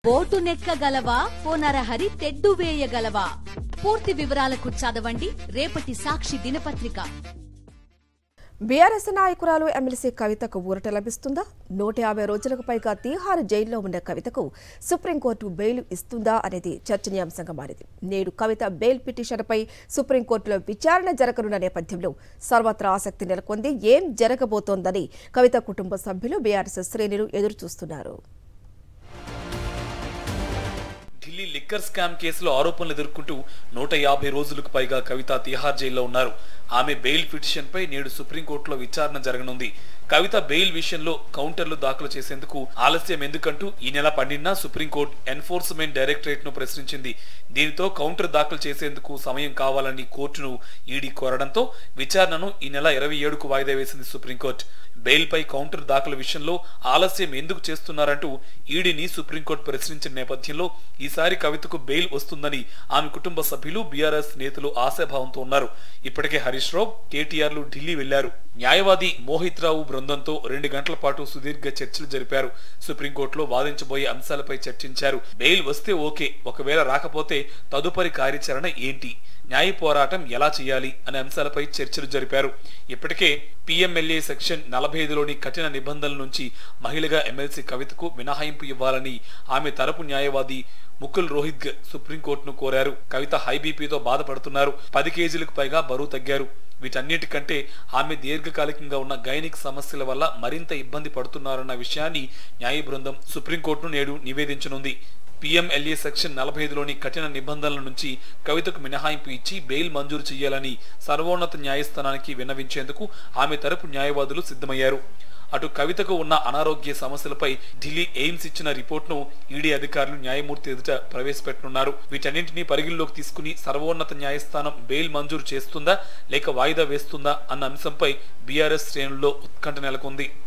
boat నెక్కగలవా ఓ నరహరి తెడ్డు వేయగలవా పూర్తి వివరాలకు చదవండి రేపటి సాక్షి దినపత్రిక బీఆర్ఎస్ నాయకురాలు ఎమ్మెల్సీ కవితకు ఊరట లభిస్తుందా నూట యాభై రోజులకు పైగా తీహార్ జైల్లో ఉన్న కవితకు సుప్రీంకోర్టు బెయిల్ ఇస్తుందా అనేది చర్చనీయాంశంగా మారింది నేడు కవిత బెయిల్ పిటిషన్పై సుప్రీంకోర్టులో విచారణ జరగనున్న నేపథ్యంలో సర్వత్రా ఆసక్తి నెలకొంది ఏం జరగబోతోందని కవిత కుటుంబ సభ్యులు బీఆర్ఎస్ శ్రేణులు ఎదురుచూస్తున్నారు ఢిల్లీ లిక్కర్ స్కామ్ కేసులో ఆరోపణలు ఎదుర్కొంటూ నూట యాభై రోజులకు పైగా కవిత తిహార్ జైల్లో ఉన్నారు ఆమె బెయిల్ పిటిషన్ పై నేడు సుప్రీంకోర్టులో విచారణ జరగనుంది కవిత బెయిల్ విషయంలో కౌంటర్లు దాఖలు చేసేందుకు ఆలస్యం ఎందుకంటూ ఈ నెల పన్నెండున సుప్రీంకోర్టు ఎన్ఫోర్స్మెంట్ డైరెక్టరేట్ ను ప్రశ్నించింది దీనితో కౌంటర్ దాఖలు చేసేందుకు సమయం కావాలని కోర్టును ఈడీ కోరడంతో విచారణను ఈ నెల ఇరవై ఏడుకు వాయిదా వేసింది సుప్రీంకోర్టు బెయిల్ పై కౌంటర్ దాఖలు విషయంలో ఆలస్యం ఎందుకు చేస్తున్నారంటూ ఈడీని సుప్రీంకోర్టు ప్రశ్నించిన నేపథ్యంలో ఈసారి కవితకు బెయిల్ వస్తుందని ఆమె కుటుంబ సభ్యులు బీఆర్ఎస్ నేతలు ఆశాభావంతో ఉన్నారు ఇప్పటికే హరీష్ రావు కేటీఆర్లు ఢిల్లీ వెళ్లారు న్యాయవాది మోహిత్ రావు బృందంతో రెండు గంటల పాటు సుదీర్ఘ చర్చలు జరిపారు సుప్రీంకోర్టులో వాదించబోయే అంశాలపై చర్చించారు బెయిల్ వస్తే ఓకే ఒకవేళ రాకపోతే తదుపరి కార్యాచరణ ఏంటి న్యాయ పోరాటం ఎలా చేయాలి అనే అంశాలపై చర్చలు జరిపారు ఇప్పటికే పిఎంఎల్ఏ సెక్షన్ నలభై ఐదులోని కఠిన నిబంధనల నుంచి మహిళగా ఎమ్మెల్సీ కవితకు మినహాయింపు ఇవ్వాలని ఆమె తరపు న్యాయవాది ముకుల్ రోహిత్ సుప్రీంకోర్టును కోరారు కవిత హై బీపీతో బాధపడుతున్నారు పది కేజీలకు పైగా బరువు తగ్గారు వీటన్నిటికంటే ఆమె దీర్ఘకాలికంగా ఉన్న గైనిక్ సమస్యల వల్ల మరింత ఇబ్బంది పడుతున్నారన్న విషయాన్ని న్యాయ బృందం సుప్రీంకోర్టును నేడు నివేదించనుంది పిఎంఎల్ఏ సెక్షన్ నలభై ఐదులోని కఠిన నిబంధనల నుంచి కవితకు మినహాయింపు ఇచ్చి బెయిల్ మంజూరు చేయాలని సర్వోన్నత న్యాయస్థానానికి విన్నవించేందుకు ఆమె తరపు న్యాయవాదులు సిద్ధమయ్యారు అటు కవితకు ఉన్న అనారోగ్య సమస్యలపై ఢిల్లీ ఎయిమ్స్ ఇచ్చిన రిపోర్ట్ను ఈడీ అధికారులు న్యాయమూర్తి ఎదుట ప్రవేశపెట్టనున్నారు వీటన్నింటినీ పరిగణలోకి తీసుకుని సర్వోన్నత న్యాయస్థానం బెయిల్ మంజూరు చేస్తుందా లేక వాయిదా వేస్తుందా అన్న అంశంపై బీఆర్ఎస్ శ్రేణుల్లో ఉత్కంఠ నెలకొంది